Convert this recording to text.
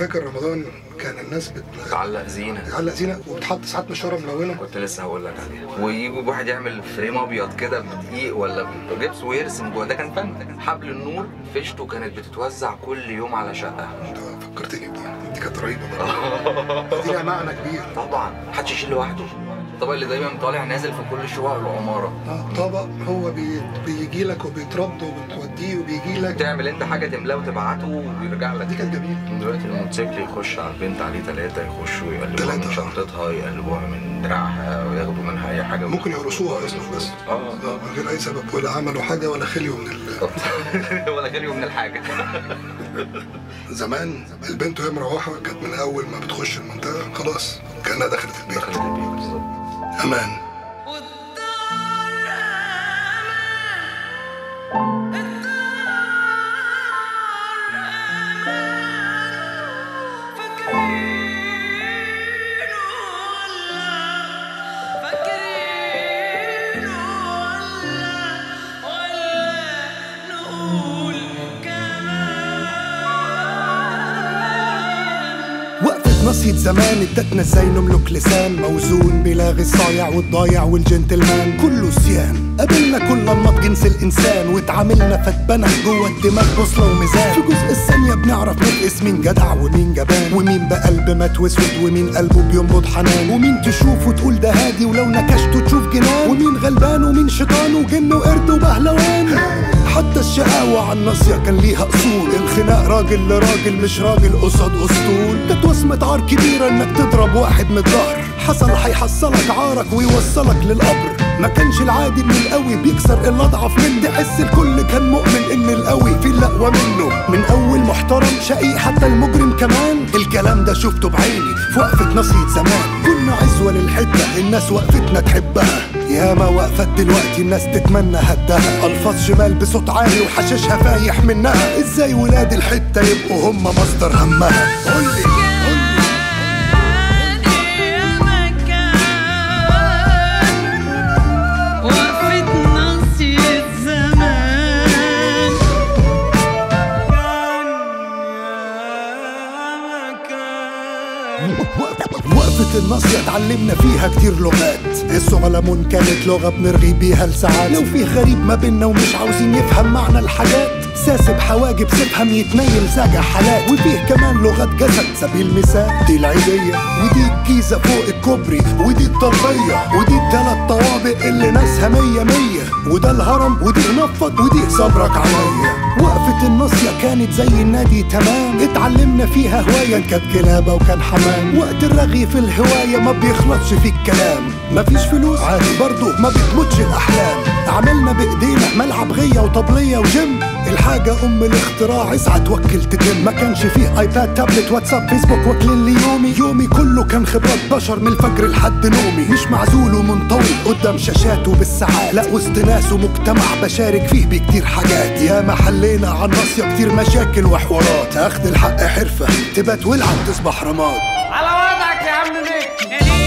فاكر رمضان كان الناس بت... تعلق زينه بتعلق زينه وبتحط ساعات مشوره ملونه كنت لسه هقول لك عليها ويجي واحد يعمل فريم ابيض كده بدقيق ولا بجبس ويرسم جوه ده كان فن حبل النور فيشته كانت بتتوزع كل يوم على شقه انت فكرتني بدي دي كانت رهيبه برضه دي لها معنى كبير طبعا محدش يشيل لوحده الطبق اللي دايما طالع نازل في كل شقق العماره اه طبق هو بي... بيجي لك وبيترد وبتوديه وبيجي لك تعمل انت حاجه تملاه وتبعته ويرجع لك دي كانت جميله دلوقتي الموتوسيكل يخش على البنت عليه ثلاثة يخشوا يقلبوها تلاتة. من شنطتها يقلبوها من دراعها وياخدوا منها أي حاجة ممكن يقرصوها اصلا بس اه آه، من غير اي سبب ولا عملوا حاجه ولا خليوا من ال... ولا غير من الحاجة زمان البنت وهي مروحه كانت من اول ما بتخش المنطقه خلاص كانها دخلت البيت دخلت البيت بالظبط امان وقفة نصية زمان ادتنا ازاي نملك لسان موزون بلاغي الصايع والضايع والجنتلمان كله سيان قابلنا كل انماط جنس الانسان واتعاملنا فاتبنى جوه الدماغ بوصله وميزان في جزء الثانية بنعرف نقيس مين جدع ومين جبان ومين بقلب مات واسود ومين قلبه بينبض حنان ومين تشوفه تقول ده هادي ولو نكشته تشوف جنان ومين غلبان ومين شيطان وجن وقرد وبهلوان حتى الشقاوة على الناصية كان ليها أصول الخناق راجل لراجل مش راجل قصاد أسطول كانت وصمة عار كبيرة إنك تضرب واحد من الظهر حصل هيحصلك عارك ويوصلك للقبر ما كانش العادي ان القوي بيكسر اللي اضعف منه تحس الكل كان مؤمن ان القوي في اللي اقوى منه من اول محترم شقيق حتى المجرم كمان الكلام ده شفته بعيني في وقفة نصية زمان كنا عزوة للحتة الناس وقفتنا تحبها ياما وقفت دلوقتي الناس تتمنى هدها الفاظ شمال بصوت عالي وحشاشها فايح منها ازاي ولاد الحته يبقوا هم مصدر همها قولي وقفة نصية زمان وقفة الناصية اتعلمنا فيها كتير لغات الصغلمون كانت لغة بنرغي بيها لساعات لو في غريب ما بينا ومش عاوزين يفهم معنى الحاجات ساسب حواجب سيبهم يتنيل زجع حالات وفيه كمان لغات جسد سبيل المثال دي العيدية ودي الجيزة فوق الكوبري ودي الطلبية ودي التلات طوابق اللي ناسها مية مية وده الهرم ودي نفض ودي صبرك عليا وقفة الناصية كانت زي النادي تمام اتعلمنا فيها هواية كانت كلابة وكان حمام وقت الرغي في الهواية ما بيخلصش في الكلام مفيش فلوس عادي برضو ما بتموتش الأحلام عملنا بإيدينا ملعب غية وطبلية وجيم الحاجة أم الاختراع اسعى توكل تتم ما كانش فيه ايباد تابلت واتساب فيسبوك واكلين لي يومي يومي كله كان خبرات بشر من الفجر لحد نومي مش معزول ومنطوي قدام شاشاته بالساعات لا وسط ناس ومجتمع بشارك فيه بكتير حاجات يا ما حلينا عن ناصية كتير مشاكل وحوارات اخد الحق حرفة تبات ولعب تصبح رماد على وضعك يا عم ميك